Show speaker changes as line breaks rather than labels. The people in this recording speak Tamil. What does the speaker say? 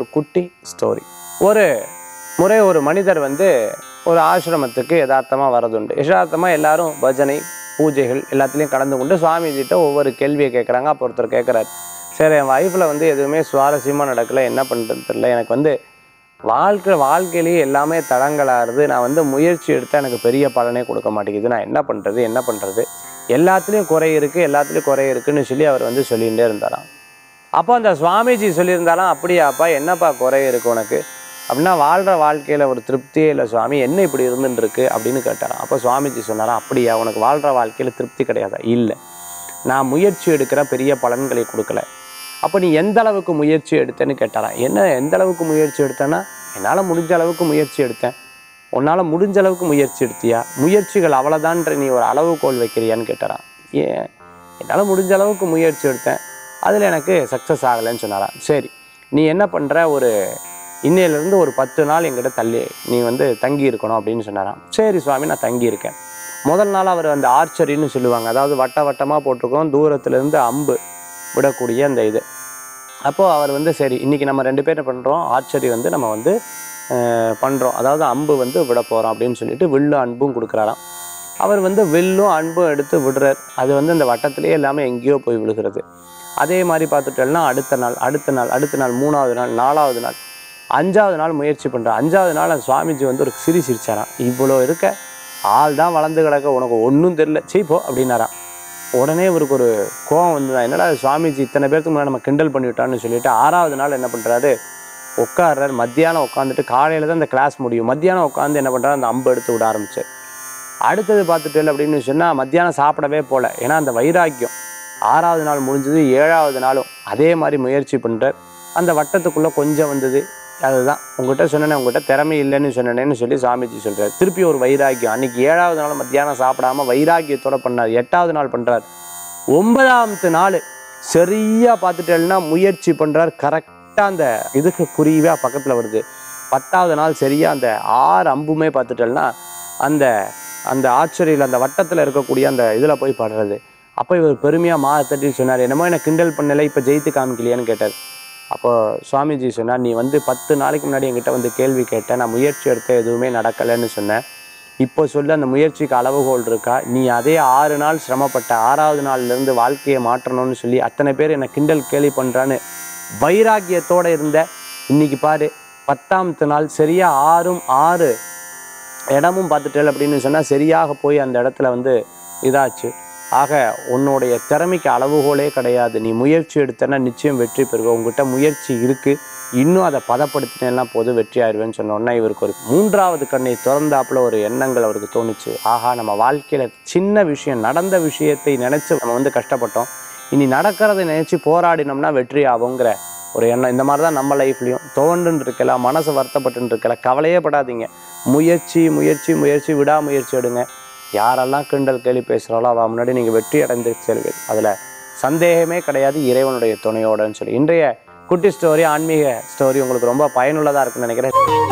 ஒரு குட்டி ஸ்டோரி ஒரு முறை ஒரு மனிதர் வந்து ஒரு ஆசிரமத்துக்கு யதார்த்தமாக வரதுண்டு யதார்த்தமாக எல்லாரும் பஜனை பூஜைகள் எல்லாத்துலேயும் கலந்து கொண்டு சுவாமிஜிட்ட ஒவ்வொரு கேள்வியை கேட்குறாங்க அப்போ ஒருத்தர் கேட்குறாரு சரி என் லைஃப்பில் வந்து எதுவுமே சுவாரஸ்யமாக நடக்கல என்ன பண்ணுறது தெரியல எனக்கு வந்து வாழ்க்கை வாழ்க்கையிலேயே எல்லாமே தடங்கலாகிறது நான் வந்து முயற்சி எடுத்தால் எனக்கு பெரிய பலனே கொடுக்க மாட்டேங்குது நான் என்ன பண்ணுறது என்ன பண்ணுறது எல்லாத்துலேயும் குறை இருக்குது எல்லாத்துலேயும் குறை இருக்குன்னு சொல்லி அவர் வந்து சொல்லிகிட்டே இருந்தாராம் அப்போ அந்த சுவாமிஜி சொல்லியிருந்தாலும் அப்படியாப்பா என்னப்பா குறை இருக்கு உனக்கு அப்படின்னா வாழ்கிற வாழ்க்கையில் ஒரு திருப்தியே இல்லை சுவாமி என்ன இப்படி இருந்துட்டு இருக்கு அப்படின்னு கேட்டாராம் அப்போ சுவாமிஜி சொன்னாராம் அப்படியா உனக்கு வாழ்கிற வாழ்க்கையில் திருப்தி கிடையாதா இல்லை நான் முயற்சி எடுக்கிற பெரிய பலன்களை கொடுக்கல அப்போ நீ எந்த அளவுக்கு முயற்சி எடுத்தேன்னு கேட்டாராம் என்ன எந்த அளவுக்கு முயற்சி எடுத்தேன்னா என்னால் முடிஞ்ச அளவுக்கு முயற்சி எடுத்தேன் உன்னால் முடிஞ்ச அளவுக்கு முயற்சி எடுத்தியா முயற்சிகள் அவ்வளோதான்ற நீ ஒரு அளவுகோல் வைக்கிறியான்னு கேட்டாராம் ஏன் என்னால் முடிஞ்ச அளவுக்கு முயற்சி எடுத்தேன் அதில் எனக்கு சக்ஸஸ் ஆகலைன்னு சொன்னாராம் சரி நீ என்ன பண்ணுற ஒரு இன்னையிலேருந்து ஒரு பத்து நாள் எங்கிட்ட தள்ளி நீ வந்து தங்கி இருக்கணும் அப்படின்னு சொன்னாராம் சரி சுவாமி நான் தங்கி இருக்கேன் முதல் நாள் அவர் அந்த ஆர்ச்சரின்னு சொல்லுவாங்க அதாவது வட்ட வட்டமாக போட்டிருக்கோம் தூரத்துலேருந்து அம்பு விடக்கூடிய அந்த இது அப்போது அவர் வந்து சரி இன்றைக்கி நம்ம ரெண்டு பேரும் பண்ணுறோம் ஆர்ச்சரி வந்து நம்ம வந்து பண்ணுறோம் அதாவது அம்பு வந்து விட போகிறோம் அப்படின்னு சொல்லிட்டு வில்லு அன்பும் கொடுக்குறாராம் அவர் வந்து வில்லும் அன்பும் எடுத்து விடுறார் அது வந்து இந்த வட்டத்திலேயே இல்லாமல் எங்கேயோ போய் விழுகிறது அதே மாதிரி பார்த்துட்டோம்னா அடுத்த நாள் அடுத்த நாள் அடுத்த நாள் மூணாவது நாள் நாலாவது நாள் அஞ்சாவது நாள் முயற்சி பண்ணுறார் அஞ்சாவது நாள் அந்த சுவாமிஜி வந்து ஒரு சிரி சிரிச்சாராம் இவ்வளோ இருக்க ஆள் தான் வளர்ந்து கிடக்க உனக்கு ஒன்றும் தெரில சீப்போ அப்படின்னாராம் உடனே இவருக்கு ஒரு கோவம் வந்து என்னடா சுவாமிஜி இத்தனை பேருக்கு முன்னாடி நம்ம கிண்டல் பண்ணிவிட்டான்னு சொல்லிட்டு ஆறாவது நாள் என்ன பண்ணுறாரு உட்கார்றாரு மத்தியானம் உட்காந்துட்டு காலையில் தான் இந்த கிளாஸ் முடியும் மத்தியானம் உட்காந்து என்ன பண்ணுறாரு அந்த அம்பு எடுத்து விட ஆரம்பிச்சு அடுத்தது பார்த்துட்டு அப்படின்னு சொன்னால் மத்தியானம் சாப்பிடவே போகல ஏன்னா அந்த வைராக்கியம் ஆறாவது நாள் முடிஞ்சது ஏழாவது நாளும் அதே மாதிரி முயற்சி பண்ணுறார் அந்த வட்டத்துக்குள்ளே கொஞ்சம் வந்தது அதுதான் உங்ககிட்ட சொன்னேனே உங்ககிட்ட திறமை இல்லைன்னு சொன்னேன்னு சொல்லி சாமிஜி சொல்கிறார் திருப்பி ஒரு வைராக்கியம் அன்னைக்கு ஏழாவது நாள் மத்தியானம் சாப்பிடாம வைராக்கியத்தோட பண்ணார் எட்டாவது நாள் பண்ணுறார் ஒன்பதாவது நாள் சரியாக பார்த்துட்டேன்னா முயற்சி பண்ணுறார் கரெக்டாக அந்த இதுக்கு குறிவாக பக்கத்தில் வருது பத்தாவது நாள் சரியாக அந்த ஆறு அம்புமே பார்த்துட்டேன்னா அந்த அந்த ஆச்சரியில் அந்த வட்டத்தில் இருக்கக்கூடிய அந்த இதில் போய் படுறது அப்போ இவர் பெருமையாக மா தட்டி சொன்னார் என்னமோ என்ன கிண்டல் பண்ணலை இப்போ ஜெயித்து காமிக்கலையான்னு கேட்டார் அப்போ சுவாமிஜி சொன்னார் நீ வந்து பத்து நாளைக்கு முன்னாடி என்கிட்ட வந்து கேள்வி கேட்டேன் நான் முயற்சி எடுத்த எதுவுமே நடக்கலைன்னு சொன்னேன் இப்போ சொல்லு அந்த முயற்சிக்கு அளவுகோல் இருக்கா நீ அதே ஆறு நாள் சிரமப்பட்ட ஆறாவது நாள்லேருந்து வாழ்க்கையை மாற்றணும்னு சொல்லி அத்தனை பேர் என்னை கிண்டல் கேலி பண்ணுறான்னு வைராக்கியத்தோடு இருந்த இன்னைக்கு பாரு பத்தாமத்து நாள் சரியா ஆறும் ஆறு இடமும் பார்த்துட்டேன் அப்படின்னு சொன்னால் சரியாக போய் அந்த இடத்துல வந்து இதாச்சு ஆக உன்னுடைய திறமைக்கு அளவுகோலே கிடையாது நீ முயற்சி எடுத்தனா நிச்சயம் வெற்றி பெறுவ உங்ககிட்ட முயற்சி இருக்குது இன்னும் அதை பதப்படுத்தினேன்னா போதும் வெற்றி ஆயிடுவேன்னு சொன்ன உடனே இவருக்கு ஒரு மூன்றாவது கண்ணை திறந்தாப்புல ஒரு எண்ணங்கள் அவருக்கு தோணுச்சு ஆஹா நம்ம வாழ்க்கையில் சின்ன விஷயம் நடந்த விஷயத்தை நினச்சி நம்ம வந்து கஷ்டப்பட்டோம் இனி நடக்கிறதை நினச்சி போராடினோம்னா வெற்றி ஆகுங்கிற ஒரு எண்ணம் இந்த மாதிரி தான் நம்ம லைஃப்லையும் தோண்டுன்னு இருக்கலாம் மனசு வருத்தப்பட்டு இருக்கலாம் கவலையே படாதீங்க முயற்சி முயற்சி முயற்சி விடாமுயற்சி எடுங்க யாரெல்லாம் கிண்டல் கேலி பேசுகிறாளோ அவள் முன்னாடி நீங்கள் வெற்றி அடைந்து செல்வீர்கள் அதில் சந்தேகமே கிடையாது இறைவனுடைய துணையோடன்னு சொல்லி இன்றைய குட்டி ஸ்டோரி ஆன்மீக ஸ்டோரி உங்களுக்கு ரொம்ப பயனுள்ளதாக இருக்குன்னு நினைக்கிறேன்